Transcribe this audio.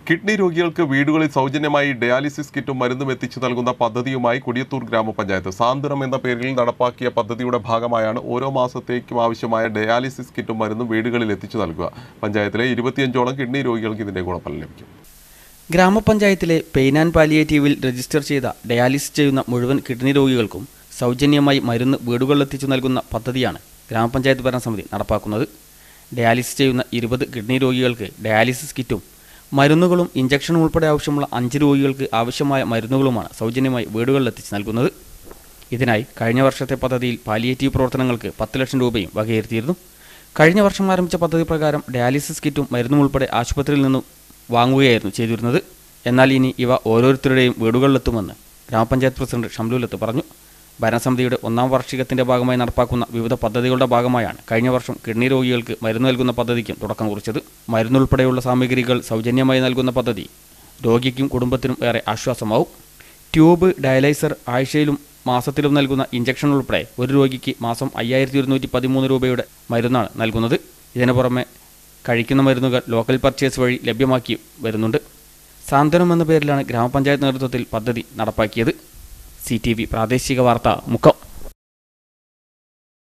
kidney രോഗികൾക്ക് വീടുകളിൽ സൗജന്യമായി ഡയാലിസിസ് കിറ്റും മരുന്നും എത്തിച്ചു നൽകുന്ന പദ്ധതിയുമായി കൊടിയത്തൂർ ഗ്രാമപഞ്ചായത്ത് സാന്ത്വനം എന്ന പേരിൽ നടപ്പാക്കിയ പദ്ധതിയുടെ ഭാഗമായാണ് ഓരോ മാസത്തേക്കും ആവശ്യമായ ഡയാലിസിസ് കിറ്റും മരുന്നും വീടുകളിൽ എത്തിച്ചു നൽകുക പഞ്ചായത്തിലെ ഇരുപത്തിയഞ്ചോളം കിഡ്നി രോഗികൾക്ക് ഇതിന്റെ ഗുണഫലം ലഭിക്കും ഗ്രാമപഞ്ചായത്തിലെ പെയിൻ ആൻഡ് പാലിയേറ്റീവിൽ രജിസ്റ്റർ ചെയ്ത ഡയാലിസിസ് ചെയ്യുന്ന മുഴുവൻ കിഡ്നി രോഗികൾക്കും സൗജന്യമായി മരുന്ന് വീടുകളിലെത്തിച്ചു നൽകുന്ന പദ്ധതിയാണ് ഗ്രാമപഞ്ചായത്ത് ഭരണസമിതി നടപ്പാക്കുന്നത് ഡയാലിസിസ് ചെയ്യുന്ന ഇരുപത് കിഡ്നി രോഗികൾക്ക് ഡയാലിസിസ് കിറ്റും മരുന്നുകളും ഇഞ്ചക്ഷനും ഉൾപ്പെടെ ആവശ്യമുള്ള അഞ്ച് രോഗികൾക്ക് ആവശ്യമായ മരുന്നുകളുമാണ് സൗജന്യമായി വീടുകളിലെത്തിച്ച് നൽകുന്നത് ഇതിനായി കഴിഞ്ഞ വർഷത്തെ പദ്ധതിയിൽ പാലിയേറ്റീവ് പ്രവർത്തനങ്ങൾക്ക് പത്ത് ലക്ഷം രൂപയും വകയിരുത്തിയിരുന്നു കഴിഞ്ഞ വർഷം ആരംഭിച്ച പദ്ധതി പ്രകാരം ഡയാലിസിസ് കിറ്റും മരുന്നും ഉൾപ്പെടെ ആശുപത്രിയിൽ നിന്നും വാങ്ങുകയായിരുന്നു ചെയ്തിരുന്നത് എന്നാൽ ഇനി ഇവ ഓരോരുത്തരുടെയും വീടുകളിലെത്തുമെന്ന് ഗ്രാമപഞ്ചായത്ത് പ്രസിഡന്റ് ഷംലൂലത്ത് പറഞ്ഞു ഭരണസമിതിയുടെ ഒന്നാം വാർഷികത്തിന്റെ ഭാഗമായി നടപ്പാക്കുന്ന വിവിധ പദ്ധതികളുടെ ഭാഗമായാണ് കഴിഞ്ഞ വർഷം കിഡ്നി രോഗികൾക്ക് മരുന്ന് നൽകുന്ന പദ്ധതിക്കും തുടക്കം കുറിച്ചത് മരുന്നുൾപ്പെടെയുള്ള സാമഗ്രികൾ സൗജന്യമായി നൽകുന്ന പദ്ധതി രോഗിക്കും കുടുംബത്തിനും ഏറെ ആശ്വാസമാവും ട്യൂബ് ഡയലൈസർ ആഴ്ചയിലും മാസത്തിലും നൽകുന്ന ഇഞ്ചക്ഷൻ ഉൾപ്പെടെ ഒരു രോഗിക്ക് മാസം അയ്യായിരത്തി ഒരുന്നൂറ്റി പതിമൂന്ന് രൂപയുടെ മരുന്നാണ് നൽകുന്നത് ഇതിനു പുറമെ കഴിക്കുന്ന മരുന്നുകൾ ലോക്കൽ പർച്ചേസ് വഴി ലഭ്യമാക്കി വരുന്നുണ്ട് സാന്ത്വനം എന്ന പേരിലാണ് ഗ്രാമപഞ്ചായത്ത് നേതൃത്വത്തിൽ പദ്ധതി നടപ്പാക്കിയത് സി ടി വി പ്രാദേശിക വാർത്ത മുക്കം